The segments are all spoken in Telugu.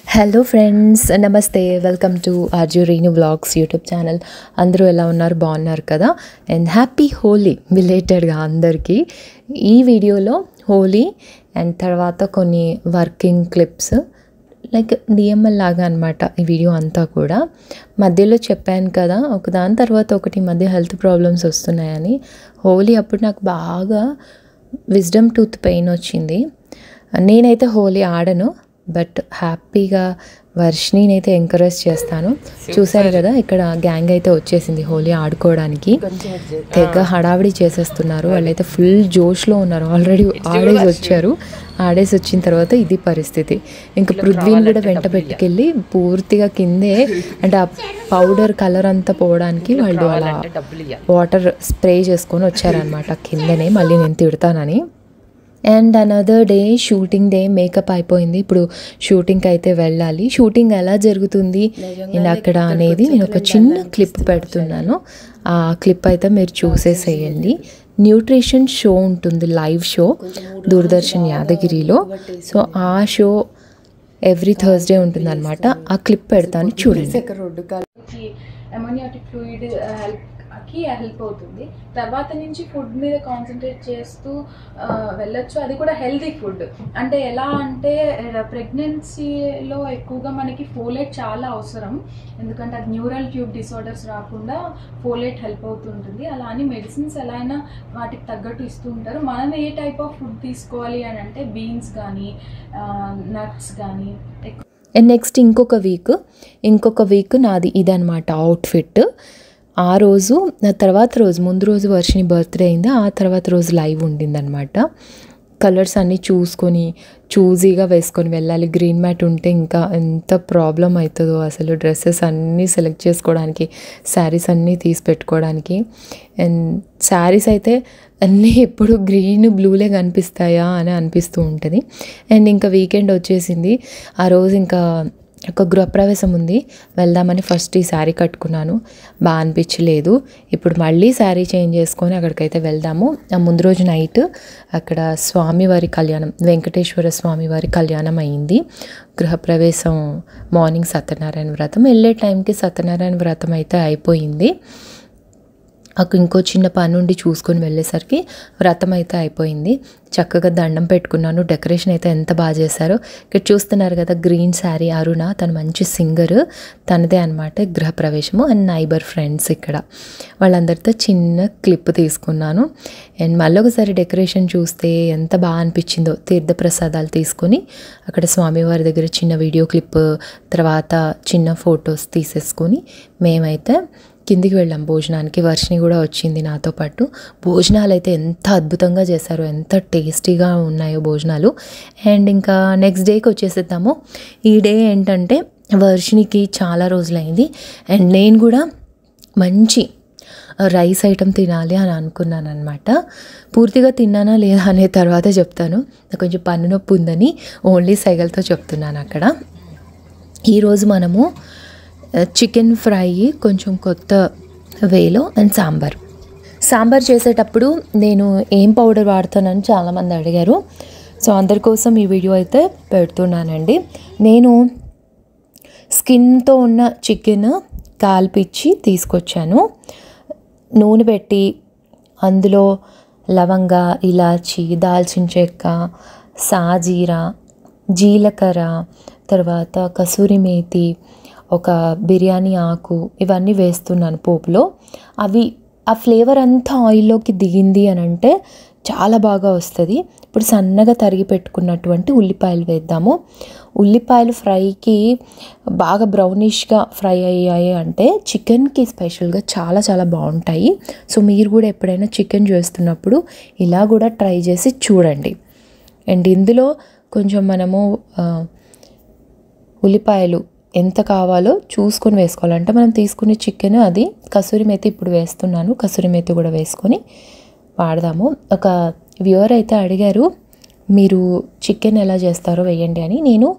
హలో ఫ్రెండ్స్ నమస్తే welcome to Arju Reenu vlogs YouTube channel అందరూ ఎలా ఉన్నారు బాగున్నారు కదా అండ్ హ్యాపీ హోలీ బిలేటెడ్గా అందరికీ ఈ వీడియోలో హోలీ అండ్ తర్వాత కొన్ని వర్కింగ్ క్లిప్స్ లైక్ డిఎంఎల్ లాగా అనమాట ఈ వీడియో అంతా కూడా మధ్యలో చెప్పాను కదా ఒక దాని తర్వాత ఒకటి ఈ మధ్య హెల్త్ ప్రాబ్లమ్స్ వస్తున్నాయని హోలీ అప్పుడు నాకు బాగా విజ్డమ్ టూత్ పెయిన్ వచ్చింది నేనైతే హోలీ ఆడను బట్ హ్యాపీగా వర్షిని అయితే ఎంకరేజ్ చేస్తాను చూశారు కదా ఇక్కడ గ్యాంగ్ అయితే వచ్చేసింది హోలీ ఆడుకోవడానికి తెగ హడావిడి చేసేస్తున్నారు వాళ్ళైతే ఫుల్ జోష్లో ఉన్నారు ఆల్రెడీ ఆడేసి వచ్చారు ఆడేసి వచ్చిన తర్వాత ఇది పరిస్థితి ఇంకా పృథ్వీని కూడా వెంట పెట్టుకెళ్ళి పూర్తిగా కిందే అంటే ఆ పౌడర్ కలర్ అంతా పోవడానికి వాళ్ళు అలా వాటర్ స్ప్రే చేసుకొని వచ్చారనమాట కిందనే మళ్ళీ నేను తిడతానని and another day shooting day makeup అయిపోయింది ఇప్పుడు షూటింగ్కి అయితే వెళ్ళాలి షూటింగ్ ఎలా జరుగుతుంది అండ్ అక్కడ అనేది నేను ఒక చిన్న క్లిప్ పెడుతున్నాను ఆ క్లిప్ అయితే మీరు చూసేసేయండి న్యూట్రిషన్ షో ఉంటుంది లైవ్ షో దూరదర్శన్ యాదగిరిలో సో ఆ షో ఎవ్రీ థర్స్డే ఉంటుంది అనమాట ఆ క్లిప్ పెడతాను చూడండి కి అమోనియాటిక్ ఫ్లూయిడ్ కి హెల్ప్ అవుతుంది తర్వాత నుంచి ఫుడ్ మీద కాన్సన్ట్రేట్ చేస్తూ ఆ, వెళ్ళొచ్చు అది కూడా హెల్తీ ఫుడ్ అంటే ఎలా అంటే ప్రెగ్నెన్సీలో ఎక్కువగా మనకి ఫోలేట్ చాలా అవసరం ఎందుకంటే అది న్యూరల్ ట్యూబ్ డిసార్డర్స్ రాకుండా ఫోలేట్ హెల్ప్ అవుతుంటుంది అలా అని మెడిసిన్స్ ఎలా అయినా వాటికి తగ్గట్టు ఇస్తూ ఉంటారు మనం ఏ టైప్ ఆఫ్ ఫుడ్ తీసుకోవాలి అని అంటే బీన్స్ కానీ నట్స్ కానీ అండ్ నెక్స్ట్ ఇంకొక వీక్ ఇంకొక వీక్ నాది ఇదనమాట అవుట్ఫిట్ ఆ రోజు నా తర్వాత రోజు ముందు రోజు వర్షిని బర్త్డే అయింది ఆ తర్వాత రోజు లైవ్ ఉండిందనమాట కలర్స్ అన్నీ చూసుకొని చూజీగా వేసుకొని వెళ్ళాలి గ్రీన్ మ్యాట్ ఉంటే ఇంకా ఎంత ప్రాబ్లం అవుతుందో అసలు డ్రెస్సెస్ అన్నీ సెలెక్ట్ చేసుకోవడానికి శారీస్ అన్నీ తీసి పెట్టుకోవడానికి అండ్ శారీస్ అయితే అన్నీ ఎప్పుడు గ్రీన్ బ్లూలే కనిపిస్తాయా అని అనిపిస్తూ ఉంటుంది అండ్ ఇంకా వీకెండ్ వచ్చేసింది ఆ రోజు ఇంకా ఒక గృహప్రవేశం ఉంది వెళ్దామని ఫస్ట్ ఈ శారీ కట్టుకున్నాను బాగా అనిపించలేదు ఇప్పుడు మళ్ళీ శారీ చేంజ్ చేసుకొని అక్కడికైతే వెళ్దాము ఆ ముందు రోజు నైట్ అక్కడ స్వామివారి కళ్యాణం వెంకటేశ్వర స్వామి వారి కళ్యాణం అయింది గృహప్రవేశం మార్నింగ్ సత్యనారాయణ వ్రతం వెళ్ళే టైంకి సత్యనారాయణ వ్రతం అయితే అయిపోయింది అక్కడ ఇంకో చిన్న పని ఉండి చూసుకొని వెళ్ళేసరికి వ్రతం అయితే అయిపోయింది చక్కగా దండం పెట్టుకున్నాను డెకరేషన్ అయితే ఎంత బాగా చేశారో ఇక్కడ చూస్తున్నారు కదా గ్రీన్ శారీ అరుణ తను మంచి సింగర్ తనదే అనమాట గృహప్రవేశము అండ్ నైబర్ ఫ్రెండ్స్ ఇక్కడ వాళ్ళందరితో చిన్న క్లిప్ తీసుకున్నాను అండ్ మళ్ళీ ఒకసారి డెకరేషన్ చూస్తే ఎంత బాగా అనిపించిందో తీర్థప్రసాదాలు తీసుకొని అక్కడ స్వామివారి దగ్గర చిన్న వీడియో క్లిప్ తర్వాత చిన్న ఫొటోస్ తీసేసుకొని మేమైతే కిందికి వెళ్ళాం భోజనానికి వర్షిని కూడా వచ్చింది నాతో పాటు భోజనాలు అయితే ఎంత అద్భుతంగా చేశారో ఎంత టేస్టీగా ఉన్నాయో భోజనాలు అండ్ ఇంకా నెక్స్ట్ డేకి వచ్చేసేద్దాము ఈ డే ఏంటంటే వర్షినికి చాలా రోజులైంది అండ్ నేను కూడా మంచి రైస్ ఐటమ్ తినాలి అని అనుకున్నాను అనమాట పూర్తిగా తిన్నానా లేదా అనే తర్వాత చెప్తాను నాకు కొంచెం పన్ను నొప్పి ఉందని ఓన్లీ సైగలతో చెప్తున్నాను అక్కడ ఈరోజు మనము చికెన్ ఫ్రై కొంచెం కొత్త వేలో అండ్ సాంబార్ సాంబార్ చేసేటప్పుడు నేను ఏం పౌడర్ వాడతానని చాలామంది అడిగారు సో అందరి కోసం ఈ వీడియో అయితే పెడుతున్నానండి నేను స్కిన్తో ఉన్న చికెన్ కాల్పిచ్చి తీసుకొచ్చాను నూనె పెట్టి అందులో లవంగ ఇలాచి దాల్చిన చెక్క సాజీరా జీలకర్ర తర్వాత కసూరి మేతి ఒక బిర్యానీ ఆకు ఇవన్నీ వేస్తున్నాను పోపులో అవి ఆ ఫ్లేవర్ అంతా ఆయిల్లోకి దిగింది అని అంటే చాలా బాగా వస్తుంది ఇప్పుడు సన్నగా తరిగి పెట్టుకున్నటువంటి ఉల్లిపాయలు వేద్దాము ఉల్లిపాయలు ఫ్రైకి బాగా బ్రౌనిష్గా ఫ్రై అయ్యాయి అంటే చికెన్కి స్పెషల్గా చాలా చాలా బాగుంటాయి సో మీరు కూడా ఎప్పుడైనా చికెన్ చేస్తున్నప్పుడు ఇలా కూడా ట్రై చేసి చూడండి అండ్ ఇందులో కొంచెం మనము ఆ, ఉల్లిపాయలు ఎంత కావాలో చూసుకొని వేసుకోవాలంటే మనం తీసుకునే చికెన్ అది కసూరి మేతి ఇప్పుడు వేస్తున్నాను కసూరి మేతి కూడా వేసుకొని వాడదాము ఒక వ్యూవర్ అయితే అడిగారు మీరు చికెన్ ఎలా చేస్తారో వేయండి అని నేను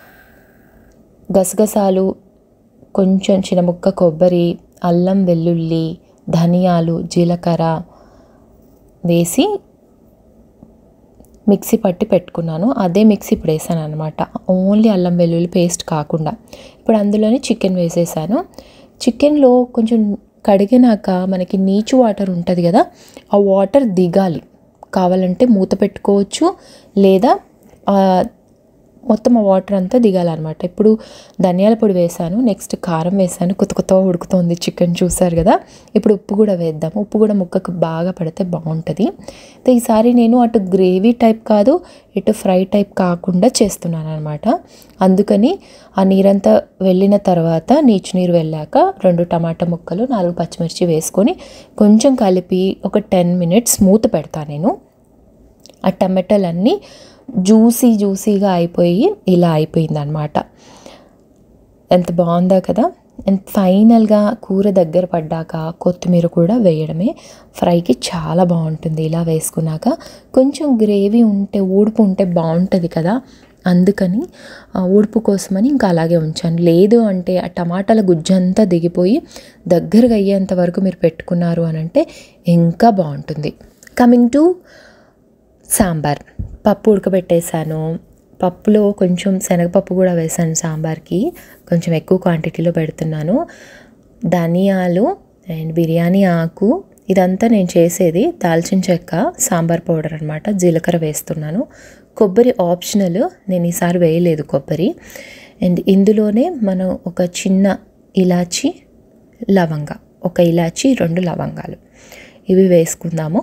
గసగసాలు కొంచెం చిన్న ముక్క కొబ్బరి అల్లం వెల్లుల్లి ధనియాలు జీలకర్ర వేసి మిక్సీ పట్టి పెట్టుకున్నాను అదే మిక్సీ ఇప్పుడు వేసాను అనమాట ఓన్లీ అల్లం వెల్లుల్లి పేస్ట్ కాకుండా ఇప్పుడు అందులోనే చికెన్ వేసేసాను చికెన్లో కొంచెం కడిగినాక మనకి నీచు వాటర్ ఉంటుంది కదా ఆ వాటర్ దిగాలి కావాలంటే మూత పెట్టుకోవచ్చు లేదా ఆ, మొత్తం ఆ వాటర్ అంతా దిగాలన్నమాట ఇప్పుడు ధనియాల పొడి వేసాను నెక్స్ట్ కారం వేసాను కొత్త కొత్త ఉడుకుతోంది చికెన్ చూసారు కదా ఇప్పుడు ఉప్పు కూడా వేద్దాం ఉప్పు కూడా ముక్కకు బాగా పడితే బాగుంటుంది అయితే ఈసారి నేను అటు గ్రేవీ టైప్ కాదు ఇటు ఫ్రై టైప్ కాకుండా చేస్తున్నాను అనమాట అందుకని ఆ నీరంతా వెళ్ళిన తర్వాత నీచు నీరు వెళ్ళాక రెండు టమాటా ముక్కలు నాలుగు పచ్చిమిర్చి వేసుకొని కొంచెం కలిపి ఒక టెన్ మినిట్స్ మూత పెడతాను నేను ఆ టమాటాలన్నీ జ్యూసీ జ్యూసీగా అయిపోయి ఇలా అయిపోయింది అనమాట ఎంత బాగుందా కదా అండ్ ఫైనల్గా కూర దగ్గర పడ్డాక కొత్తిమీర కూడా వేయడమే ఫ్రైకి చాలా బాగుంటుంది ఇలా వేసుకున్నాక కొంచెం గ్రేవీ ఉంటే ఊడుపు ఉంటే బాగుంటుంది కదా అందుకని ఆ ఊడుపు కోసమని ఇంకా అలాగే ఉంచాను లేదు అంటే ఆ టమాటాల గుజ్జంతా దిగిపోయి దగ్గరగా అయ్యేంత వరకు మీరు పెట్టుకున్నారు అని అంటే ఇంకా బాగుంటుంది కమింగ్ టు సాంబార్ పప్పు ఉడకబెట్టేశాను పప్పులో కొంచెం శనగపప్పు కూడా వేసాను సాంబార్కి కొంచెం ఎక్కువ క్వాంటిటీలో పెడుతున్నాను ధనియాలు అండ్ బిర్యానీ ఆకు ఇదంతా నేను చేసేది దాల్చిన చెక్క సాంబార్ పౌడర్ అనమాట జీలకర్ర వేస్తున్నాను కొబ్బరి ఆప్షనల్ నేను ఈసారి వేయలేదు కొబ్బరి అండ్ ఇందులోనే మనం ఒక చిన్న ఇలాచి లవంగ ఒక ఇలాచి రెండు లవంగాలు ఇవి వేసుకుందాము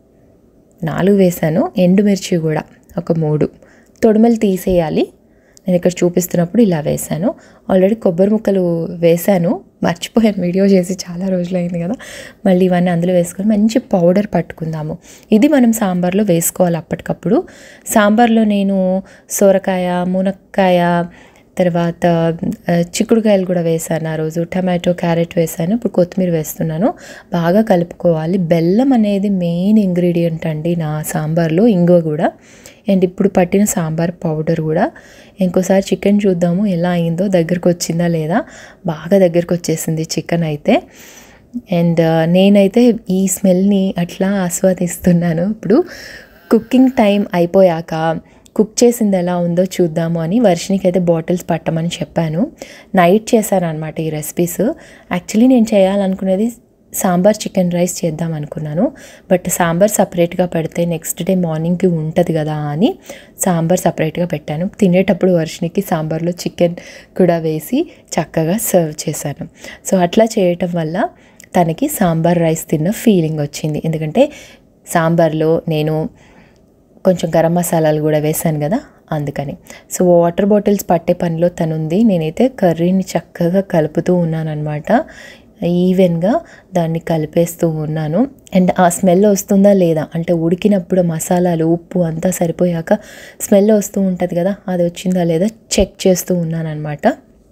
నాలుగు వేసాను ఎండుమిర్చి కూడా ఒక మూడు తొడిమలు తీసేయాలి నేను ఇక్కడ చూపిస్తున్నప్పుడు ఇలా వేసాను ఆల్రెడీ కొబ్బరి ముక్కలు వేసాను మర్చిపోయాను వీడియో చేసి చాలా రోజులైంది కదా మళ్ళీ ఇవన్నీ అందులో వేసుకొని మంచి పౌడర్ పట్టుకుందాము ఇది మనం సాంబార్లో వేసుకోవాలి అప్పటికప్పుడు సాంబార్లో నేను సొరకాయ మునక్కాయ తర్వాత ఆ, చిక్కుడుకాయలు కూడా వేసాను ఆ రోజు టమాటో క్యారెట్ వేసాను ఇప్పుడు కొత్తిమీర వేస్తున్నాను బాగా కలుపుకోవాలి బెల్లం అనేది మెయిన్ ఇంగ్రీడియంట్ అండి నా సాంబార్లో ఇంగువ కూడా అండ్ ఇప్పుడు పట్టిన సాంబార్ పౌడర్ కూడా ఇంకోసారి చికెన్ చూద్దాము ఎలా అయిందో దగ్గరకు వచ్చిందా లేదా బాగా దగ్గరకు వచ్చేసింది చికెన్ అయితే అండ్ నేనైతే ఈ స్మెల్ని అట్లా ఆస్వాదిస్తున్నాను ఇప్పుడు కుకింగ్ టైం అయిపోయాక కుక్ చేసింది ఎలా ఉందో చూద్దాము అని వర్షినికి అయితే బాటిల్స్ పట్టమని చెప్పాను నైట్ చేశాను అనమాట ఈ రెసిపీస్ యాక్చువల్లీ నేను చేయాలనుకునేది సాంబార్ చికెన్ రైస్ చేద్దాం అనుకున్నాను బట్ సాంబార్ సపరేట్గా పెడితే నెక్స్ట్ డే మార్నింగ్కి ఉంటుంది కదా అని సాంబార్ సపరేట్గా పెట్టాను తినేటప్పుడు వర్షినికి సాంబార్లో చికెన్ కూడా వేసి చక్కగా సర్వ్ చేశాను సో అట్లా చేయటం వల్ల తనకి సాంబార్ రైస్ తిన్న ఫీలింగ్ వచ్చింది ఎందుకంటే సాంబార్లో నేను కొంచెం గరం మసాలాలు కూడా వేసాను కదా అందుకని సో వాటర్ బాటిల్స్ పట్టే పనిలో తనుంది నేనైతే కర్రీని చక్కగా కలుపుతూ ఉన్నాను అనమాట ఈవెన్గా దాన్ని కలిపేస్తూ ఉన్నాను అండ్ ఆ స్మెల్ వస్తుందా లేదా అంటే ఉడికినప్పుడు మసాలాలు ఉప్పు అంతా సరిపోయాక స్మెల్ వస్తూ ఉంటుంది కదా అది వచ్చిందా లేదా చెక్ చేస్తూ ఉన్నాను అనమాట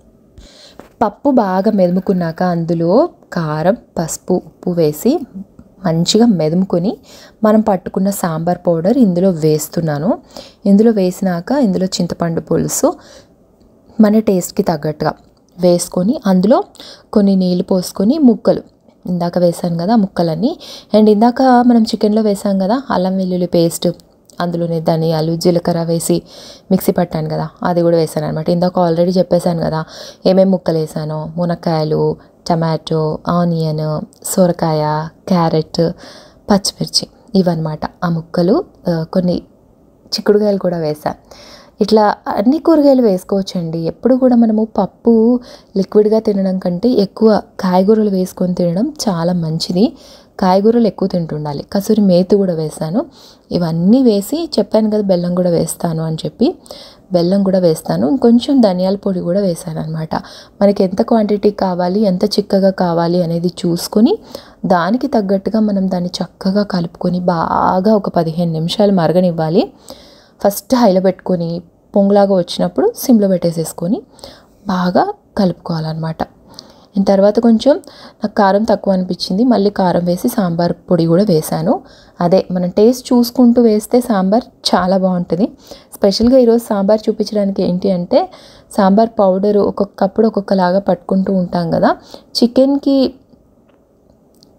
పప్పు బాగా మెదుముకున్నాక అందులో కారం పసుపు ఉప్పు వేసి మంచిగా మెదుముకొని మనం పట్టుకున్న సాంబార్ పౌడర్ ఇందులో వేస్తున్నాను ఇందులో వేసినాక ఇందులో చింతపండు పులుసు మన టేస్ట్కి తగ్గట్టుగా వేసుకొని అందులో కొన్ని నీళ్ళు పోసుకొని ముక్కలు ఇందాక వేసాను కదా ముక్కలన్నీ అండ్ ఇందాక మనం చికెన్లో వేసాం కదా అల్లం వెల్లుల్లి పేస్ట్ అందులోనే ధనియాలు జీలకర్ర వేసి మిక్సీ పట్టాను కదా అది కూడా వేసాను అనమాట ఇందాక ఆల్రెడీ చెప్పేశాను కదా ఏమేమి ముక్కలు వేసానో మునక్కాయలు టమాటో ఆనియన్ సొరకాయ క్యారెట్ పచ్చిమిర్చి ఇవన్నమాట ఆ ముక్కలు ఆ, కొన్ని చిక్కుడుకాయలు కూడా వేసా ఇట్లా అన్ని కూరగాయలు వేసుకోవచ్చండి ఎప్పుడు కూడా మనము పప్పు లిక్విడ్గా తినడం కంటే ఎక్కువ కాయగూరలు వేసుకొని తినడం చాలా మంచిది కాయగూరలు ఎక్కువ తింటుండాలి కసూరి మేతి కూడా వేసాను ఇవన్నీ వేసి చెప్పాను కదా బెల్లం కూడా వేస్తాను అని చెప్పి బెల్లం కూడా వేస్తాను ఇంకొంచెం ధనియాల పొడి కూడా వేసాను అనమాట మనకి ఎంత క్వాంటిటీ కావాలి ఎంత చిక్కగా కావాలి అనేది చూసుకొని దానికి తగ్గట్టుగా మనం దాన్ని చక్కగా కలుపుకొని బాగా ఒక పదిహేను నిమిషాలు మరగనివ్వాలి ఫస్ట్ హైలో పెట్టుకొని పొంగులాగా వచ్చినప్పుడు సిమ్లో పెట్టేసేసుకొని బాగా కలుపుకోవాలన్నమాట ఇంక తర్వాత కొంచెం నాకు కారం తక్కువ అనిపించింది మళ్ళీ కారం వేసి సాంబార్ పొడి కూడా వేశాను అదే మనం టేస్ట్ చూసుకుంటూ వేస్తే సాంబార్ చాలా బాగుంటుంది స్పెషల్గా ఈరోజు సాంబార్ చూపించడానికి ఏంటి అంటే సాంబార్ పౌడర్ ఒక్కొక్కప్పుడు ఒక్కొక్కలాగా పట్టుకుంటూ ఉంటాం కదా చికెన్కి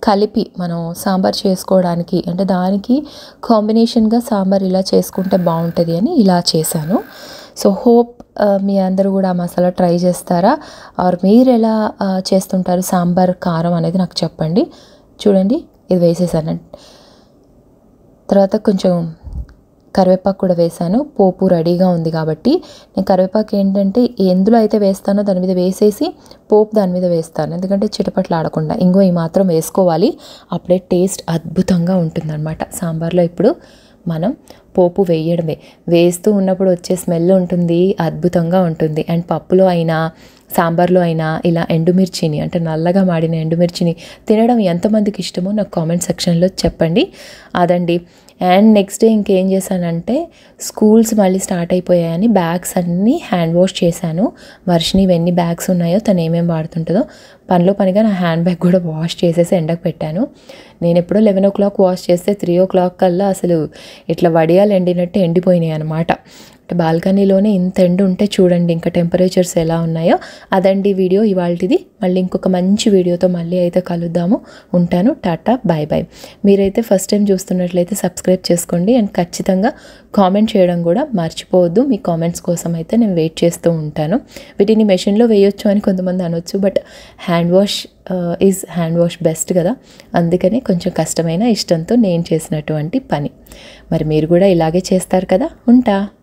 కలిపి మనం సాంబార్ చేసుకోవడానికి అంటే దానికి కాంబినేషన్గా సాంబార్ ఇలా చేసుకుంటే బాగుంటుంది అని ఇలా చేశాను సో హోప్ మీ అందరూ కూడా ఆ మసాలా ట్రై చేస్తారా ఆర్ మీరు ఎలా ఆ, చేస్తుంటారు సాంబార్ కారం అనేది నాకు చెప్పండి చూడండి ఇది వేసేసాను తర్వాత కొంచెం కరివేపాకు కూడా వేసాను పోపు రెడీగా ఉంది కాబట్టి నేను కరివేపాకు ఏంటంటే ఎందులో అయితే వేస్తానో దాని మీద వేసేసి పోపు దాని మీద వేస్తాను ఎందుకంటే చిటపట్లు ఆడకుండా ఇంకో ఈ మాత్రం వేసుకోవాలి అప్పుడే టేస్ట్ అద్భుతంగా ఉంటుందన్నమాట సాంబార్లో ఇప్పుడు మనం పోపు వేయడమే వేస్తూ ఉన్నప్పుడు వచ్చే స్మెల్ ఉంటుంది అద్భుతంగా ఉంటుంది అండ్ పప్పులో అయినా సాంబార్లో అయినా ఇలా ఎండుమిర్చిని అంటే నల్లగా మాడిన ఎండుమిర్చిని తినడం ఎంతమందికి ఇష్టమో నాకు కామెంట్ సెక్షన్లో చెప్పండి అదండి అండ్ నెక్స్ట్ డే ఇంకేం చేశానంటే స్కూల్స్ మళ్ళీ స్టార్ట్ అయిపోయాయని బ్యాగ్స్ అన్నీ హ్యాండ్ వాష్ చేశాను వర్షిని ఎన్ని బ్యాగ్స్ ఉన్నాయో తను ఏమేమి వాడుతుంటుందో పనిలో పనిగా నా హ్యాండ్ బ్యాగ్ కూడా వాష్ చేసేసి ఎండకు పెట్టాను నేను ఎప్పుడో లెవెన్ ఓ క్లాక్ వాష్ చేస్తే త్రీ ఓ క్లాక్ కల్లా అసలు ఇట్లా వడియాలు ఎండినట్టు ఎండిపోయినాయి అనమాట అంటే బాల్కనీలోనే ఇంత ఎండ ఉంటే చూడండి ఇంకా టెంపరేచర్స్ ఎలా ఉన్నాయో అదండి వీడియో ఇవాళది మళ్ళీ ఇంకొక మంచి వీడియోతో మళ్ళీ అయితే కలుద్దాము ఉంటాను టాటా బాయ్ బాయ్ మీరైతే ఫస్ట్ టైం చూస్తున్నట్లయితే సబ్స్క్రైబ్ చేసుకోండి అండ్ ఖచ్చితంగా కామెంట్ చేయడం కూడా మర్చిపోవద్దు మీ కామెంట్స్ కోసం అయితే నేను వెయిట్ చేస్తూ ఉంటాను వీటిని మెషిన్లో వేయొచ్చు అని కొంతమంది అనొచ్చు but hand wash is hand wash best కదా అందుకని కొంచెం కష్టమైన ఇష్టంతో నేను చేసినటువంటి పని మరి మీరు కూడా ఇలాగే చేస్తారు కదా ఉంటా